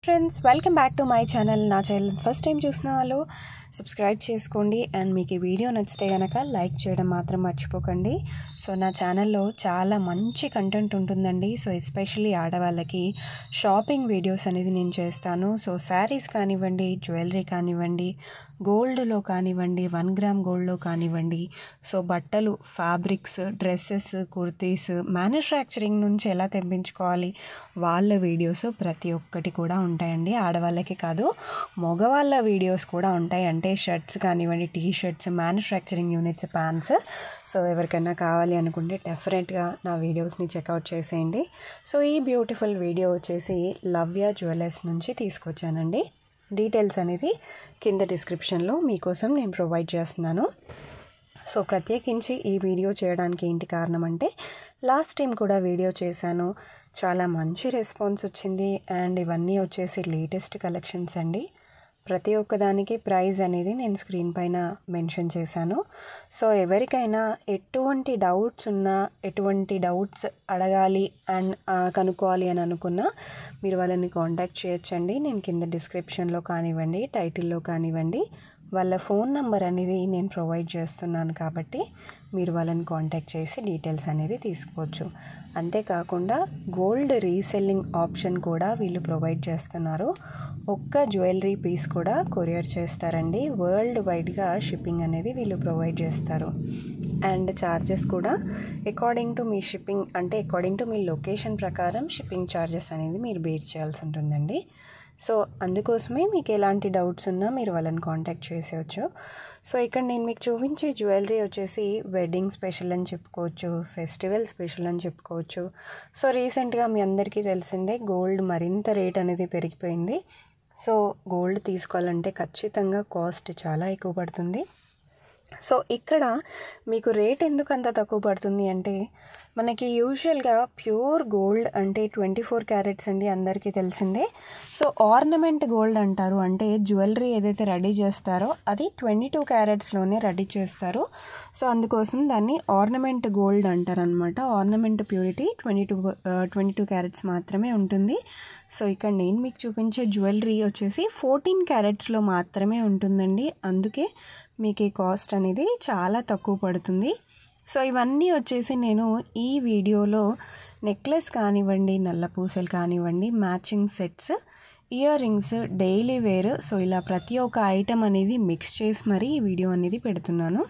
friends welcome back to my channel నా channel first time చూసిన వాళ్ళు సబ్స్క్రైబ్ చేసుకోండి అండ్ మీకు ఈ వీడియో నచ్చితే కనుక లైక్ చేయడం మాత్రం మర్చిపోకండి సో నా ఛానల్లో చాలా మంచి కంటెంట్ ఉంటుందండి సో ఎస్పెషల్లీ ఆడవాళ్ళకి షాపింగ్ వీడియోస్ అనేది నేను చేస్తాను సో శారీస్ కానివ్వండి జ్యువెలరీ కానివ్వండి గోల్డ్లో కానివ్వండి వన్ గ్రామ్ గోల్డ్లో కానివ్వండి సో బట్టలు ఫ్యాబ్రిక్స్ డ్రెస్సెస్ కుర్తీస్ మ్యానుఫ్యాక్చరింగ్ నుంచి ఎలా తెప్పించుకోవాలి వాళ్ళ వీడియోస్ ప్రతి ఒక్కటి కూడా ఉంటాయండి ఆడవాళ్ళకి కాదు మగవాళ్ళ వీడియోస్ కూడా ఉంటాయి అంటే షర్ట్స్ కానివ్వండి T shirts manufacturing units pants so ఎవరికైనా కావాలి అనుకుంటే డెఫినెట్గా నా వీడియోస్ని చెక్అవుట్ చేసేయండి సో ఈ బ్యూటిఫుల్ వీడియో వచ్చేసి లవ్య జ్యువెలర్స్ నుంచి తీసుకొచ్చానండి డీటెయిల్స్ అనేది కింద డిస్క్రిప్షన్లో మీకోసం నేను ప్రొవైడ్ చేస్తున్నాను సో ప్రత్యేకించి ఈ వీడియో చేయడానికి ఏంటి కారణం అంటే లాస్ట్ టైం కూడా వీడియో చేశాను చాలా మంచి రెస్పాన్స్ వచ్చింది అండ్ ఇవన్నీ వచ్చేసి లేటెస్ట్ కలెక్షన్స్ అండి ప్రతి ఒక్కదానికి ప్రైస్ అనేది నేను స్క్రీన్ పైన మెన్షన్ చేశాను సో ఎవరికైనా ఎటువంటి డౌట్స్ ఉన్నా ఎటువంటి డౌట్స్ అడగాలి అండ్ కనుక్కోవాలి అని అనుకున్నా మీరు వాళ్ళని కాంటాక్ట్ చేయొచ్చండి నేను కింద డిస్క్రిప్షన్లో కానివ్వండి టైటిల్లో కానివ్వండి వాళ్ళ ఫోన్ నెంబర్ అనేది నేను ప్రొవైడ్ చేస్తున్నాను కాబట్టి మీరు వాళ్ళని కాంటాక్ట్ చేసి డీటెయిల్స్ అనేది తీసుకోవచ్చు అంతేకాకుండా గోల్డ్ రీసెల్లింగ్ ఆప్షన్ కూడా వీళ్ళు ప్రొవైడ్ చేస్తున్నారు ఒక్క జ్యువెలరీ పీస్ కూడా కొరియర్ చేస్తారండి వరల్డ్ వైడ్గా షిప్పింగ్ అనేది వీళ్ళు ప్రొవైడ్ చేస్తారు అండ్ ఛార్జెస్ కూడా అకార్డింగ్ టు మీ షిప్పింగ్ అంటే అకార్డింగ్ టు మీ లొకేషన్ ప్రకారం షిప్పింగ్ ఛార్జెస్ అనేది మీరు బేర్ చేయాల్సి ఉంటుందండి సో అందుకోసమే మీకు ఎలాంటి డౌట్స్ ఉన్నా మీరు వాళ్ళని కాంటాక్ట్ చేసేయచ్చు సో ఇక్కడ నేను మీకు చూపించే జ్యువెలరీ వచ్చేసి వెడ్డింగ్ స్పెషల్ అని చెప్పుకోవచ్చు ఫెస్టివల్ స్పెషల్ అని చెప్పుకోవచ్చు సో రీసెంట్గా మీ అందరికీ తెలిసిందే గోల్డ్ మరింత రేట్ అనేది పెరిగిపోయింది సో గోల్డ్ తీసుకోవాలంటే ఖచ్చితంగా కాస్ట్ చాలా ఎక్కువ పడుతుంది సో ఇక్కడ మీకు రేట్ ఎందుకు అంత తక్కువ పడుతుంది అంటే మనకి యూజువల్గా ప్యూర్ గోల్డ్ అంటే ట్వంటీ ఫోర్ క్యారెట్స్ అండి అందరికీ తెలిసిందే సో ఆర్నమెంట్ గోల్డ్ అంటారు అంటే జ్యువెలరీ ఏదైతే రెడీ చేస్తారో అది ట్వంటీ టూ క్యారెట్స్లోనే రెడీ చేస్తారు సో అందుకోసం దాన్ని ఆర్నమెంట్ గోల్డ్ అంటారు అనమాట ornament purity twenty two twenty two carats మాత్రమే ఉంటుంది సో ఇక్కడ నేను మీకు చూపించే జ్యువెలరీ వచ్చేసి ఫోర్టీన్ క్యారెట్స్లో మాత్రమే ఉంటుందండి అందుకే మీకు ఈ కాస్ట్ అనేది చాలా తక్కువ పడుతుంది సో ఇవన్నీ వచ్చేసి నేను ఈ వీడియోలో నెక్లెస్ కానివ్వండి నల్ల పూసలు కానివ్వండి matching sets earrings daily wear so ఇలా ప్రతి ఒక్క ఐటమ్ అనేది మిక్స్ చేసి మరీ ఈ వీడియో అనేది పెడుతున్నాను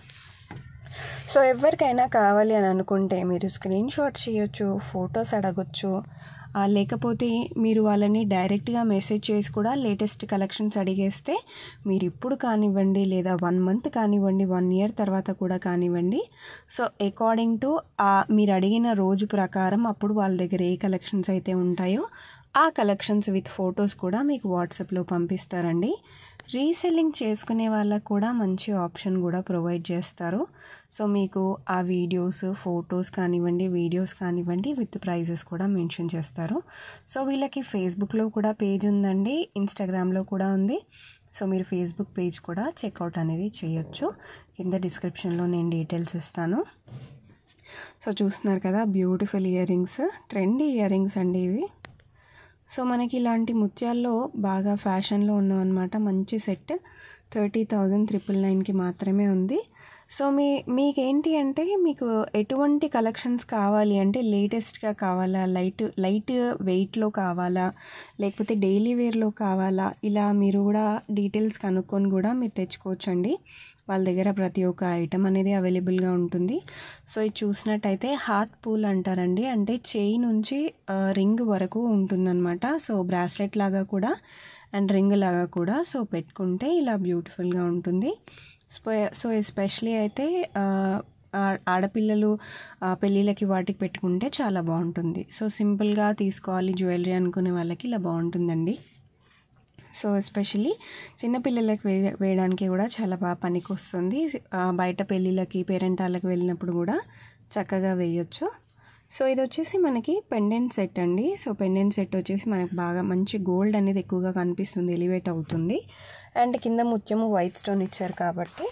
సో ఎవరికైనా కావాలి అని అనుకుంటే మీరు స్క్రీన్ షాట్ చేయొచ్చు ఫొటోస్ అడగొచ్చు లేకపోతే మీరు వాళ్ళని డైరెక్ట్గా మెసేజ్ చేసి కూడా లేటెస్ట్ కలెక్షన్స్ అడిగేస్తే మీరు ఇప్పుడు కానివ్వండి లేదా వన్ మంత్ కానివ్వండి వన్ ఇయర్ తర్వాత కూడా కానివ్వండి సో అకార్డింగ్ టు మీరు అడిగిన రోజు ప్రకారం అప్పుడు వాళ్ళ దగ్గర ఏ కలెక్షన్స్ అయితే ఉంటాయో ఆ కలెక్షన్స్ విత్ ఫొటోస్ కూడా మీకు వాట్సాప్లో పంపిస్తారండి రీసెల్లింగ్ చేసుకునే వాళ్ళకు కూడా మంచి ఆప్షన్ కూడా ప్రొవైడ్ చేస్తారు సో మీకు ఆ వీడియోస్ ఫొటోస్ కానివ్వండి వీడియోస్ కానివ్వండి విత్ ప్రైజెస్ కూడా మెన్షన్ చేస్తారు సో వీళ్ళకి ఫేస్బుక్లో కూడా పేజ్ ఉందండి ఇన్స్టాగ్రామ్లో కూడా ఉంది సో మీరు ఫేస్బుక్ పేజ్ కూడా చెక్అవుట్ అనేది చేయొచ్చు కింద డిస్క్రిప్షన్లో నేను డీటెయిల్స్ ఇస్తాను సో చూస్తున్నారు కదా beautiful earrings trendy earrings అండి ఇవి సో మనకి ఇలాంటి ముత్యాల్లో బాగా ఫ్యాషన్లో ఉన్నామన్నమాట మంచి సెట్ థర్టీ థౌజండ్ త్రిపుల్ నైన్కి మాత్రమే ఉంది సో మీ మీకేంటి అంటే మీకు ఎటువంటి కలెక్షన్స్ కావాలి అంటే లేటెస్ట్గా కావాలా లైట్ లైట్ వెయిట్లో కావాలా లేకపోతే డైలీ వేర్లో కావాలా ఇలా మీరు కూడా డీటెయిల్స్ కనుక్కొని కూడా మీరు తెచ్చుకోవచ్చండి వాళ్ళ దగ్గర ప్రతి ఒక్క ఐటమ్ అనేది అవైలబుల్గా ఉంటుంది సో ఇది చూసినట్టయితే హాత్ పూల్ అంటారండి అంటే చేయి నుంచి రింగ్ వరకు ఉంటుందన్నమాట సో బ్రాస్లెట్ లాగా కూడా అండ్ రింగ్ లాగా కూడా సో పెట్టుకుంటే ఇలా బ్యూటిఫుల్గా ఉంటుంది సో ఎస్పెషలీ అయితే ఆడపిల్లలు పెళ్ళిళ్ళకి వాటికి పెట్టుకుంటే చాలా బాగుంటుంది సో సింపుల్గా తీసుకోవాలి జ్యువెలరీ అనుకునే వాళ్ళకి ఇలా బాగుంటుందండి సో ఎస్పెషల్లీ చిన్నపిల్లలకి వే వేయడానికి కూడా చాలా బాగా పనికి వస్తుంది బయట పెళ్ళిళ్ళకి పేరెంటాళ్ళకి వెళ్ళినప్పుడు కూడా చక్కగా వేయొచ్చు సో ఇది వచ్చేసి మనకి పెండెంట్ సెట్ అండి సో పెండెంట్ సెట్ వచ్చేసి మనకి బాగా మంచి గోల్డ్ అనేది ఎక్కువగా కనిపిస్తుంది ఎలివేట్ అవుతుంది అండ్ కింద ముత్యము వైట్ స్టోన్ ఇచ్చారు కాబట్టి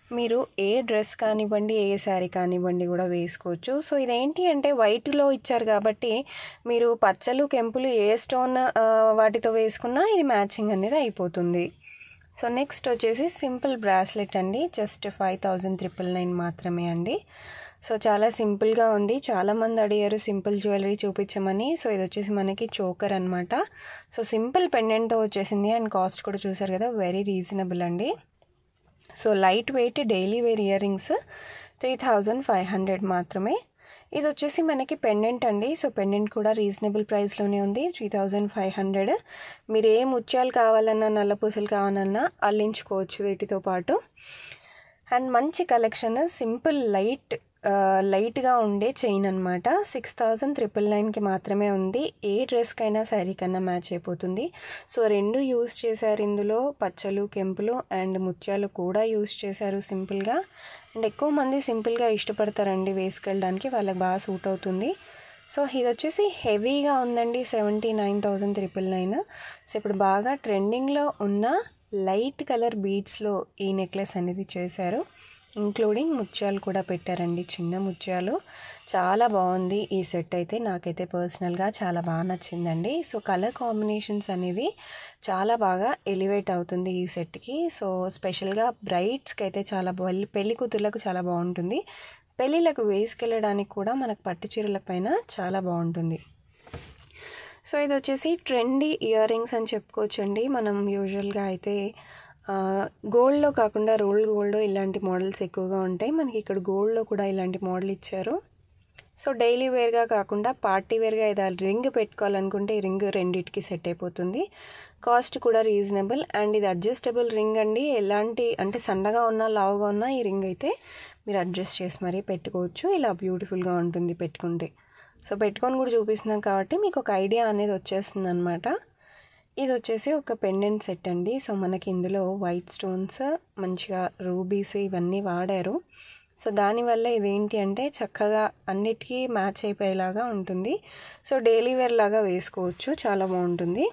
మీరు ఏ డ్రెస్ కానివ్వండి ఏ శారీ కానివ్వండి కూడా వేసుకోవచ్చు సో ఇదేంటి అంటే వైట్లో ఇచ్చారు కాబట్టి మీరు పచ్చలు కెంపులు ఏ స్టోన్ ఆ, వాటితో వేసుకున్నా ఇది మ్యాచింగ్ అనేది అయిపోతుంది సో నెక్స్ట్ వచ్చేసి సింపుల్ బ్రాస్లెట్ అండి just five thousand triple nine మాత్రమే అండి సో చాలా సింపుల్గా ఉంది చాలామంది అడిగారు సింపుల్ జ్యువెలరీ చూపించమని సో ఇది వచ్చేసి మనకి చోకర్ అనమాట సో సింపుల్ పెండెంట్తో వచ్చేసింది అండ్ కాస్ట్ కూడా చూసారు కదా వెరీ రీజనబుల్ అండి so light weight daily wear earrings three thousand five hundred మాత్రమే ఇది వచ్చేసి మనకి పెండెంట్ అండి సో పెండెంట్ కూడా రీజనబుల్ ప్రైస్లోనే ఉంది త్రీ థౌజండ్ ఫైవ్ హండ్రెడ్ మీరు ఏ ముత్యాలు కావాలన్నా నల్ల పూసలు కావాలన్నా అల్లించుకోవచ్చు వీటితో పాటు అండ్ మంచి కలెక్షన్ సింపుల్ లైట్ లైట్గా ఉండే చైన్ అనమాట సిక్స్ థౌజండ్ ట్రిపుల్ నైన్కి మాత్రమే ఉంది ఏ డ్రెస్కైనా శారీ కన్నా మ్యాచ్ అయిపోతుంది సో రెండు యూస్ చేశారు ఇందులో పచ్చలు కెంపులు అండ్ ముత్యాలు కూడా యూస్ చేశారు సింపుల్గా అండ్ ఎక్కువ మంది సింపుల్గా ఇష్టపడతారండి వేసుకెళ్ళడానికి వాళ్ళకి బాగా సూట్ అవుతుంది సో ఇది వచ్చేసి హెవీగా ఉందండి seventy nine thousand triple nine so ఇప్పుడు బాగా ట్రెండింగ్లో ఉన్న లైట్ కలర్ బీడ్స్లో ఈ నెక్లెస్ అనేది చేశారు ఇంక్లూడింగ్ ముత్యాలు కూడా పెట్టారండి చిన్న ముత్యాలు చాలా బాగుంది ఈ సెట్ అయితే నాకైతే పర్సనల్గా చాలా బాగా నచ్చిందండి సో కలర్ కాంబినేషన్స్ అనేది చాలా బాగా ఎలివేట్ అవుతుంది ఈ సెట్కి సో స్పెషల్గా బ్రైట్స్కి అయితే చాలా పెళ్లి పెళ్లి కూతుర్లకు చాలా బాగుంటుంది పెళ్ళిళ్ళకు వేసుకెళ్ళడానికి కూడా మనకు పట్టు చీరల పైన చాలా బాగుంటుంది సో ఇది వచ్చేసి ట్రెండీ ఇయర్ రింగ్స్ అని చెప్పుకోవచ్చండి మనం యూజువల్గా అయితే గోల్డ్లో కాకుండా రోల్ గోల్డ్ ఇలాంటి మోడల్స్ ఎక్కువగా ఉంటాయి మనకి ఇక్కడ గోల్డ్లో కూడా ఇలాంటి మోడల్ ఇచ్చారు సో డైలీ వేర్గా కాకుండా పార్టీ వేర్గా ఏదైనా రింగ్ పెట్టుకోవాలనుకుంటే ఈ రింగ్ రెండిటికి సెట్ అయిపోతుంది కాస్ట్ కూడా రీజనబుల్ అండ్ ఇది అడ్జస్టబుల్ రింగ్ అండి ఎలాంటి అంటే సన్నగా ఉన్నా లావుగా ఉన్నా ఈ రింగ్ అయితే మీరు అడ్జస్ట్ చేసి మరీ పెట్టుకోవచ్చు ఇలా బ్యూటిఫుల్గా ఉంటుంది పెట్టుకుంటే సో పెట్టుకొని కూడా చూపిస్తున్నాం కాబట్టి మీకు ఒక ఐడియా అనేది వచ్చేస్తుంది అనమాట ఇది వచ్చేసి ఒక పెండెంట్ సెట్ అండి సో మనకి ఇందులో వైట్ స్టోన్స్ మంచిగా రూబీస్ ఇవన్నీ వాడారు సో దానివల్ల ఇదేంటి అంటే చక్కగా అన్నిటికీ మ్యాచ్ అయిపోయేలాగా ఉంటుంది సో డైలీ వేర్ లాగా వేసుకోవచ్చు చాలా బాగుంటుంది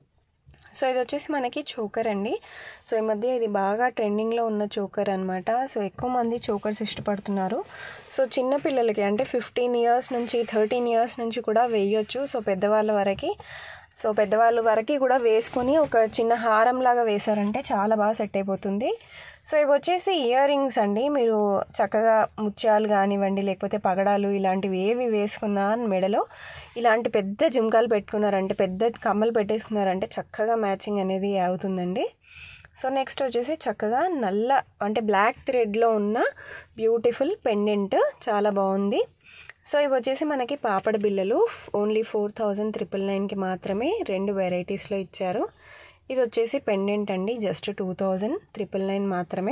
సో ఇది వచ్చేసి మనకి చోకర్ అండి సో ఈ మధ్య ఇది బాగా ట్రెండింగ్లో ఉన్న చోకర్ అనమాట సో ఎక్కువ మంది చోకర్స్ ఇష్టపడుతున్నారు సో చిన్న పిల్లలకి అంటే ఫిఫ్టీన్ ఇయర్స్ నుంచి థర్టీన్ ఇయర్స్ నుంచి కూడా వేయొచ్చు సో పెద్దవాళ్ళ వరకు సో పెద్దవాళ్ళ వరకు కూడా వేసుకొని ఒక చిన్న హారం లాగా వేశారంటే చాలా బాగా సెట్ అయిపోతుంది సో ఇవి వచ్చేసి ఇయర్ రింగ్స్ అండి మీరు చక్కగా ముత్యాలు కానివ్వండి లేకపోతే పగడాలు ఇలాంటివి ఏవి వేసుకున్నా మెడలో ఇలాంటి పెద్ద జుంకాలు పెట్టుకున్నారంటే పెద్ద కమ్మలు పెట్టేసుకున్నారంటే చక్కగా మ్యాచింగ్ అనేది అవుతుందండి సో నెక్స్ట్ వచ్చేసి చక్కగా నల్ల అంటే బ్లాక్ థ్రెడ్లో ఉన్న బ్యూటిఫుల్ పెండెంట్ చాలా బాగుంది సో ఇవి వచ్చేసి మనకి పాపడ బిల్లలు ఓన్లీ ఫోర్ థౌజండ్ త్రిపుల్ నైన్కి మాత్రమే రెండు వెరైటీస్లో ఇచ్చారు ఇది వచ్చేసి పెండెంట్ అండి just two thousand triple nine మాత్రమే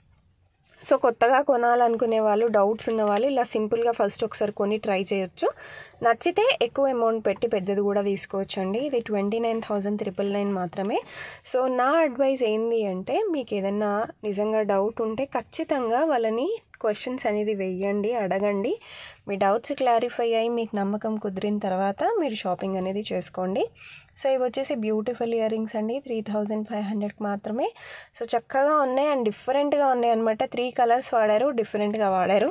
సో కొత్తగా కొనాలనుకునే వాళ్ళు డౌట్స్ ఉన్న వాళ్ళు ఇలా సింపుల్గా ఫస్ట్ ఒకసారి కొని ట్రై చేయొచ్చు నచ్చితే ఎక్కువ అమౌంట్ పెట్టి పెద్దది కూడా తీసుకోవచ్చు అండి ఇది twenty nine thousand triple nine మాత్రమే సో నా అడ్వైస్ ఏంది అంటే మీకు ఏదన్నా నిజంగా డౌట్ ఉంటే ఖచ్చితంగా వాళ్ళని క్వశ్చన్స్ అనేది వెయ్యండి అడగండి మీ డౌట్స్ క్లారిఫై అయ్యి మీకు నమ్మకం కుదిరిన తర్వాత మీరు షాపింగ్ అనేది చేసుకోండి సో ఇవి వచ్చేసి బ్యూటిఫుల్ ఇయర్ రింగ్స్ అండి త్రీ థౌజండ్ ఫైవ్ హండ్రెడ్కి మాత్రమే సో చక్కగా ఉన్నాయి అండ్ డిఫరెంట్గా ఉన్నాయి అనమాట త్రీ కలర్స్ వాడారు డిఫరెంట్గా వాడారు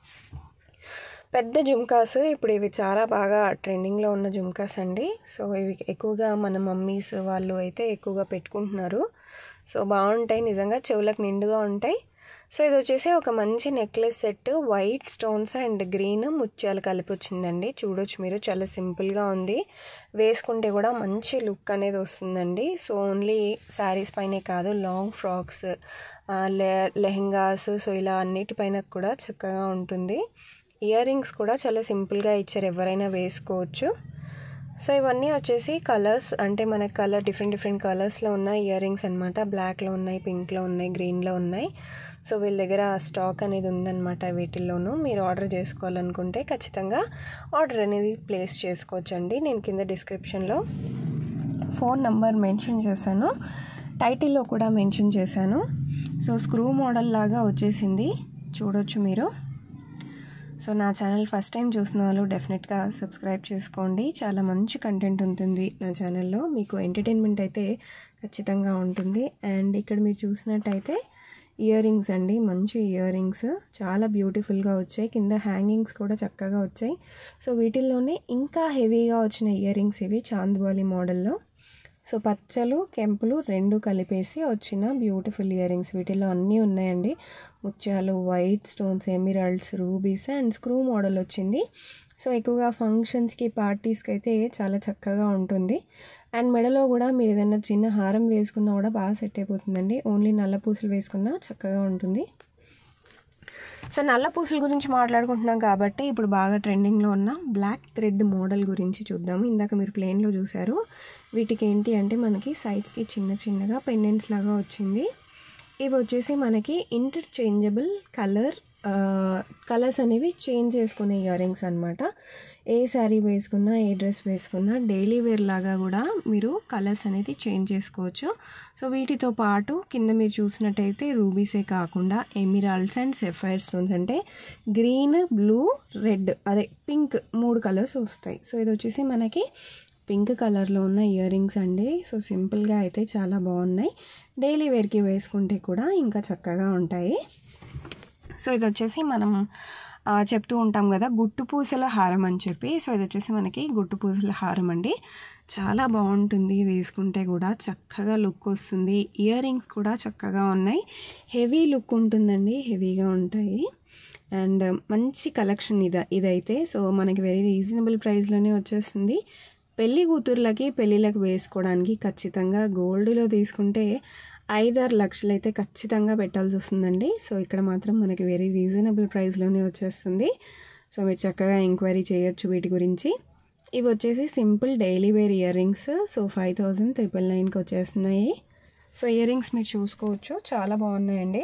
పెద్ద జుమ్కాస్ ఇప్పుడు ఇవి చాలా బాగా ట్రెండింగ్లో ఉన్న జుమ్కాస్ అండి సో ఇవి ఎక్కువగా మన మమ్మీస్ వాళ్ళు అయితే ఎక్కువగా పెట్టుకుంటున్నారు సో బాగుంటాయి నిజంగా చెవులకు నిండుగా ఉంటాయి సో ఇది వచ్చేసి ఒక మంచి necklace set white stones and green ముత్యాలు కలిపి వచ్చిందండి చూడొచ్చు మీరు చాలా సింపుల్గా ఉంది వేసుకుంటే కూడా మంచి లుక్ అనేది వస్తుందండి సో ఓన్లీ శారీస్ పైనే కాదు లాంగ్ ఫ్రాక్స్ లె లెహెంగాస్ సో ఇలా అన్నిటిపైన కూడా చక్కగా ఉంటుంది ఇయర్ రింగ్స్ కూడా చాలా సింపుల్గా ఇచ్చారు ఎవరైనా వేసుకోవచ్చు సో ఇవన్నీ వచ్చేసి కలర్స్ అంటే మనకి కలర్ డిఫరెంట్ డిఫరెంట్ కలర్స్లో ఉన్న ఇయర్ రింగ్స్ అనమాట బ్లాక్లో ఉన్నాయి పింక్లో ఉన్నాయి గ్రీన్లో ఉన్నాయి సో వీళ్ళ దగ్గర స్టాక్ అనేది ఉందన్నమాట వీటిల్లోనూ మీరు ఆర్డర్ చేసుకోవాలనుకుంటే ఖచ్చితంగా ఆర్డర్ అనేది ప్లేస్ చేసుకోవచ్చండి నేను కింద డిస్క్రిప్షన్లో ఫోన్ నంబర్ మెన్షన్ చేశాను టైటిల్లో కూడా మెన్షన్ చేశాను సో స్క్రూ మోడల్ లాగా వచ్చేసింది చూడొచ్చు మీరు సో నా ఛానల్ ఫస్ట్ టైం చూసిన వాళ్ళు డెఫినెట్గా సబ్స్క్రైబ్ చేసుకోండి చాలా మంచి కంటెంట్ ఉంటుంది నా ఛానల్లో మీకు ఎంటర్టైన్మెంట్ అయితే ఖచ్చితంగా ఉంటుంది అండ్ ఇక్కడ మీరు చూసినట్టయితే ఇయర్ రింగ్స్ అండి మంచి ఇయర్ రింగ్స్ చాలా బ్యూటిఫుల్గా వచ్చాయి కింద హ్యాంగింగ్స్ కూడా చక్కగా వచ్చాయి సో వీటిల్లోనే ఇంకా హెవీగా వచ్చిన ఇయర్ రింగ్స్ ఇవి చాంద్బాలి మోడల్లో సో పచ్చలు కెంపులు రెండు కలిపేసి వచ్చిన బ్యూటిఫుల్ ఇయర్ రింగ్స్ వీటిలో అన్నీ ఉన్నాయండి ముత్యాలు white stones emeralds rubies and screw model వచ్చింది సో ఎక్కువగా ఫంక్షన్స్కి పార్టీస్కి అయితే చాలా చక్కగా ఉంటుంది అండ్ మెడలో కూడా మీరు ఏదైనా చిన్న హారం వేసుకున్నా కూడా బాగా సెట్ అయిపోతుందండి ఓన్లీ నల్ల పూసలు వేసుకున్నా చక్కగా ఉంటుంది సో నల్ల పూసల గురించి మాట్లాడుకుంటున్నాం కాబట్టి ఇప్పుడు బాగా ట్రెండింగ్లో ఉన్న బ్లాక్ థ్రెడ్ మోడల్ గురించి చూద్దాము ఇందాక మీరు ప్లేన్లో చూసారు వీటికి ఏంటి అంటే మనకి సైడ్స్కి చిన్న చిన్నగా పెండెంట్స్ లాగా వచ్చింది ఇవి వచ్చేసి మనకి ఇంటర్చేంజబుల్ కలర్ కలర్స్ అనేవి చేంజ్ చేసుకునే ఇయర్ రింగ్స్ అనమాట ఏ శారీ వేసుకున్నా ఏ డ్రెస్ వేసుకున్నా డైలీ వేర్ లాగా కూడా మీరు కలర్స్ అనేది చేంజ్ చేసుకోవచ్చు సో వీటితో పాటు కింద మీరు చూసినట్టయితే రూబీసే కాకుండా ఎమిరాల్డ్స్ అండ్ సెఫైర్ స్టోన్స్ అంటే గ్రీన్ బ్లూ రెడ్ అదే పింక్ మూడు కలర్స్ వస్తాయి సో ఇది వచ్చేసి మనకి పింక్ కలర్లో ఉన్న ఇయర్ రింగ్స్ అండి సో సింపుల్గా అయితే చాలా బాగున్నాయి డైలీ వేర్కి వేసుకుంటే కూడా ఇంకా చక్కగా ఉంటాయి సో ఇది వచ్చేసి మనం చెప్తూ ఉంటాం కదా గుట్టు పూసల హారం అని చెప్పి సో ఇది వచ్చేసి మనకి గుట్టు పూసల హారం అండి చాలా బాగుంటుంది వేసుకుంటే కూడా చక్కగా లుక్ వస్తుంది ఇయర్ రింగ్స్ కూడా చక్కగా ఉన్నాయి హెవీ లుక్ ఉంటుందండి హెవీగా ఉంటాయి అండ్ మంచి కలెక్షన్ ఇది ఇదైతే సో మనకి వెరీ రీజనబుల్ ప్రైస్లోనే వచ్చేస్తుంది పెళ్లి కూతుర్లకి పెళ్ళిళ్ళకి వేసుకోవడానికి ఖచ్చితంగా గోల్డ్లో తీసుకుంటే ఐదారు లక్షలు అయితే ఖచ్చితంగా పెట్టాల్సి వస్తుందండి సో ఇక్కడ మాత్రం మనకి వెరీ రీజనబుల్ ప్రైస్లోనే వచ్చేస్తుంది సో మీరు చక్కగా ఎంక్వైరీ చేయొచ్చు వీటి గురించి ఇవి వచ్చేసి simple daily wear earrings so five thousand triple నైన్కి వచ్చేస్తున్నాయి సో ఇయర్ రింగ్స్ మీరు చూసుకోవచ్చు చాలా బాగున్నాయండి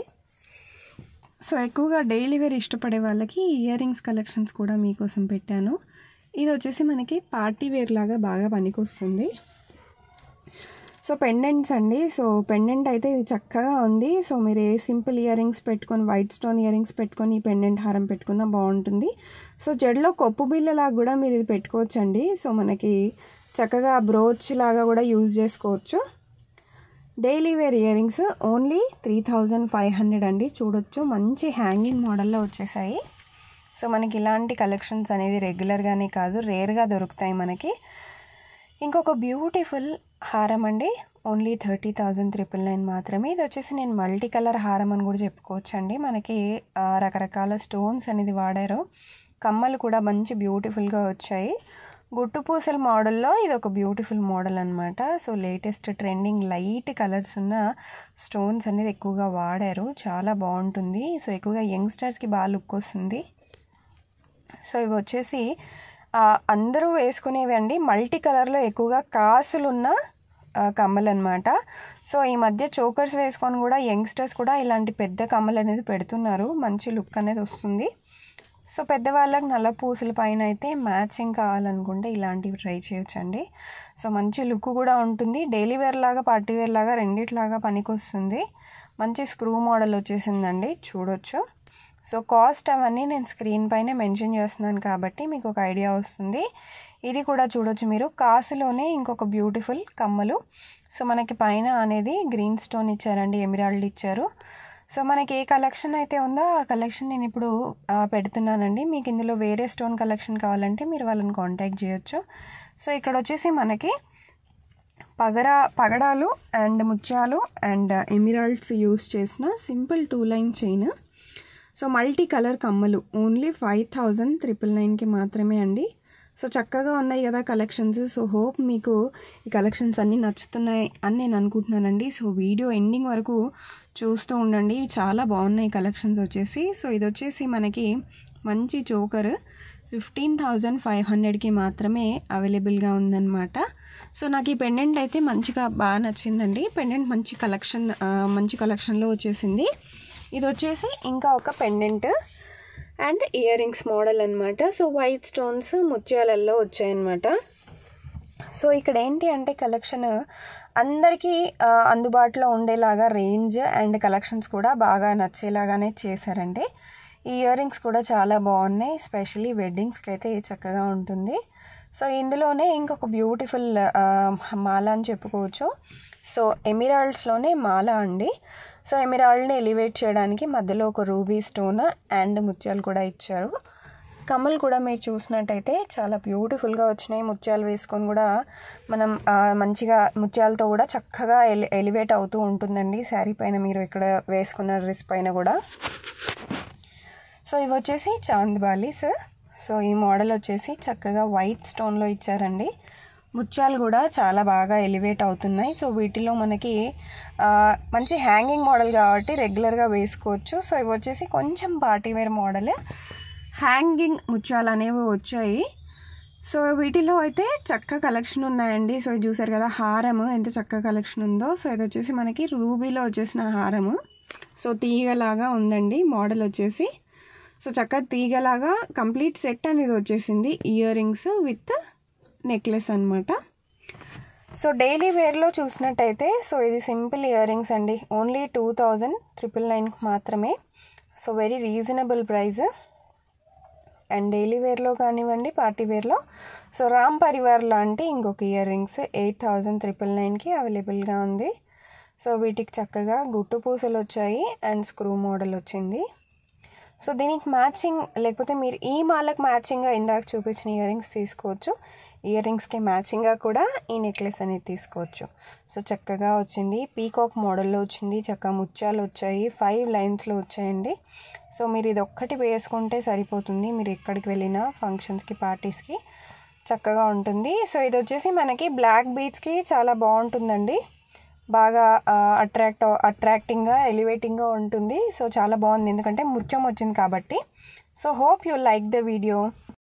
సో ఎక్కువగా డైలీ వేర్ ఇష్టపడే వాళ్ళకి ఇయర్ రింగ్స్ కలెక్షన్స్ కూడా మీకోసం పెట్టాను ఇది వచ్చేసి మనకి పార్టీ వేర్ లాగా బాగా పనికొస్తుంది సో పెండెంట్స్ అండి సో పెండెంట్ అయితే ఇది చక్కగా ఉంది సో మీరు ఏ సింపుల్ ఇయర్ రింగ్స్ పెట్టుకొని వైట్ స్టోన్ ఇయర్ రింగ్స్ పెట్టుకొని ఈ పెండెంట్ హారం పెట్టుకున్నా బాగుంటుంది సో జడలో కొప్పు బిల్లలాగా కూడా మీరు ఇది పెట్టుకోవచ్చు అండి సో మనకి చక్కగా బ్రోచ్ లాగా కూడా యూజ్ చేసుకోవచ్చు daily wear earrings only three thousand five hundred అండి చూడొచ్చు మంచి హ్యాంగింగ్ మోడల్లో వచ్చేసాయి సో మనకి ఇలాంటి కలెక్షన్స్ అనేది రెగ్యులర్గానే కాదు రేర్గా దొరుకుతాయి మనకి ఇంకొక బ్యూటిఫుల్ హారం అండి only thirty thousand triple nine మాత్రమే ఇది వచ్చేసి నేను మల్టీ కలర్ హారం అని కూడా చెప్పుకోవచ్చు అండి మనకి రకరకాల స్టోన్స్ అనేది వాడారు కమ్మలు కూడా మంచి బ్యూటిఫుల్గా వచ్చాయి గుట్టు పూసల మోడల్లో ఇది ఒక బ్యూటిఫుల్ మోడల్ అనమాట so latest trending light colours ఉన్న స్టోన్స్ అనేది ఎక్కువగా వాడారు చాలా బాగుంటుంది సో ఎక్కువగా యంగ్స్టర్స్కి బాగా లుక్ వస్తుంది సో ఇవి వచ్చేసి అందరూ వేసుకునేవి అండి మల్టీ కలర్లో ఎక్కువగా కాసులున్న కమ్మలు అనమాట సో ఈ మధ్య చోకర్స్ వేసుకొని కూడా యంగ్స్టర్స్ కూడా ఇలాంటి పెద్ద కమ్మలు అనేది పెడుతున్నారు మంచి లుక్ అనేది వస్తుంది సో పెద్దవాళ్ళకి నల్ల పూసల పైన అయితే మ్యాచింగ్ కావాలనుకుంటే ఇలాంటివి ట్రై చేయొచ్చండి సో మంచి లుక్ కూడా ఉంటుంది డైలీ వేర్ లాగా పార్టీ వేర్ లాగా రెండిట్లాగా పనికొస్తుంది మంచి స్క్రూ మోడల్ వచ్చేసిందండి చూడొచ్చు సో కాస్ట్ అవన్నీ నేను స్క్రీన్ పైన మెన్షన్ చేస్తున్నాను కాబట్టి మీకు ఒక ఐడియా వస్తుంది ఇది కూడా చూడొచ్చు మీరు కాసులోనే ఇంకొక బ్యూటిఫుల్ కమ్మలు సో మనకి పైన అనేది గ్రీన్ స్టోన్ ఇచ్చారండి ఎమిరాల్డ్ ఇచ్చారు సో మనకి ఏ కలెక్షన్ అయితే ఉందో ఆ కలెక్షన్ నేను ఇప్పుడు పెడుతున్నానండి మీకు ఇందులో వేరే స్టోన్ కలెక్షన్ కావాలంటే మీరు వాళ్ళని కాంటాక్ట్ చేయొచ్చు సో ఇక్కడ వచ్చేసి మనకి పగరా పగడాలు అండ్ ముత్యాలు అండ్ ఎమిరాల్డ్స్ యూస్ చేసిన simple two line chain so multi colour కమ్మలు ఓన్లీ ఫైవ్ థౌజండ్ త్రిపుల్ నైన్కి మాత్రమే అండి సో చక్కగా ఉన్నాయి కదా కలెక్షన్స్ సో హోప్ మీకు ఈ కలెక్షన్స్ అన్నీ నచ్చుతున్నాయి అని నేను అనుకుంటున్నానండి సో వీడియో ఎండింగ్ వరకు చూస్తూ ఉండండి చాలా బాగున్నాయి కలెక్షన్స్ వచ్చేసి సో ఇది వచ్చేసి మనకి మంచి చోకర్ ఫిఫ్టీన్ థౌజండ్ ఫైవ్ హండ్రెడ్కి మాత్రమే అవైలబుల్గా ఉందన్నమాట సో నాకు ఈ పెండెంట్ అయితే మంచిగా బాగా నచ్చిందండి పెండెంట్ మంచి కలెక్షన్ మంచి కలెక్షన్లో వచ్చేసింది ఇది వచ్చేసి ఇంకా ఒక pendant and earrings model అనమాట సో వైట్ స్టోన్స్ ముత్యాలల్లో వచ్చాయన్నమాట సో ఇక్కడ ఏంటి అంటే కలెక్షన్ అందరికీ అందుబాటులో ఉండేలాగా రేంజ్ అండ్ కలెక్షన్స్ కూడా బాగా నచ్చేలాగానే చేశారండి ఈ ఇయర్ రింగ్స్ కూడా చాలా బాగున్నాయి స్పెషలీ వెడ్డింగ్స్కి అయితే చక్కగా ఉంటుంది సో ఇందులోనే ఇంకొక బ్యూటిఫుల్ మాల అని చెప్పుకోవచ్చు సో ఎమిరాల్డ్స్లోనే మాల అండి సో ఎమిరాల్డ్ని ఎలివేట్ చేయడానికి మధ్యలో ఒక రూబీ స్టోన్ అండ్ ముత్యాలు కూడా ఇచ్చారు కమ్మలు కూడా మీరు చూసినట్టయితే చాలా బ్యూటిఫుల్గా వచ్చినాయి ముత్యాలు వేసుకొని కూడా మనం ఆ, మంచిగా ముత్యాలతో కూడా చక్కగా ఎలి ఎలివేట్ అవుతూ ఉంటుందండి శారీ పైన మీరు ఇక్కడ వేసుకున్న డ్రెస్ పైన కూడా సో ఇవి వచ్చేసి చాంద్ బాలీస్ సో ఈ మోడల్ వచ్చేసి చక్కగా వైట్ స్టోన్లో ఇచ్చారండి ముత్యాలు కూడా చాలా బాగా ఎలివేట్ అవుతున్నాయి సో వీటిలో మనకి ఆ, మంచి హ్యాంగింగ్ మోడల్ కాబట్టి రెగ్యులర్గా వేసుకోవచ్చు సో ఇవి వచ్చేసి కొంచెం పార్టీ వేర్ మోడల్ హ్యాంగింగ్ ముత్యాలు అనేవి వచ్చాయి సో వీటిలో అయితే చక్క కలెక్షన్ ఉన్నాయండి సో ఇది చూసారు కదా హారము ఎంత చక్క కలెక్షన్ ఉందో సో ఇది వచ్చేసి మనకి రూబీలో వచ్చేసిన హారము సో తీగలాగా ఉందండి మోడల్ వచ్చేసి సో చక్కగా తీగలాగా కంప్లీట్ సెట్ అనేది వచ్చేసింది ఇయర్ రింగ్స్ విత్ నెక్లెస్ అనమాట సో డైలీ వేర్లో చూసినట్టయితే సో ఇది సింపుల్ ఇయర్ రింగ్స్ అండి ఓన్లీ టూ థౌజండ్ ట్రిపుల్ నైన్కి మాత్రమే so very reasonable price and daily వేర్లో కానివ్వండి పార్టీ వేర్లో సో రామ్ పరివార్ లాంటి ఇంకొక earrings eight thousand triple నైన్కి అవైలబుల్గా ఉంది సో వీటికి చక్కగా గుట్టు పూసలు వచ్చాయి అండ్ స్క్రూ మోడల్ వచ్చింది సో దీనికి మ్యాచింగ్ లేకపోతే మీరు ఈ మాలకు మ్యాచింగ్గా ఇందాక చూపించిన ఇయర్ రింగ్స్ తీసుకోవచ్చు ఇయర్ రింగ్స్కి మ్యాచింగ్గా కూడా ఈ నెక్లెస్ అనేది తీసుకోవచ్చు సో చక్కగా వచ్చింది పీకాక్ మోడల్లో వచ్చింది చక్కగా ముత్యాలు వచ్చాయి ఫైవ్ లైన్స్లో వచ్చాయండి సో మీరు ఇది ఒక్కటి వేసుకుంటే సరిపోతుంది మీరు ఎక్కడికి వెళ్ళినా ఫంక్షన్స్కి పార్టీస్కి చక్కగా ఉంటుంది సో ఇది వచ్చేసి మనకి బ్లాక్ బీచ్కి చాలా బాగుంటుందండి బాగా అట్రాక్ట్ అట్రాక్టింగ్గా ఎలివేటింగ్గా ఉంటుంది సో చాలా బాగుంది ఎందుకంటే ముత్యం వచ్చింది కాబట్టి so hope you like the video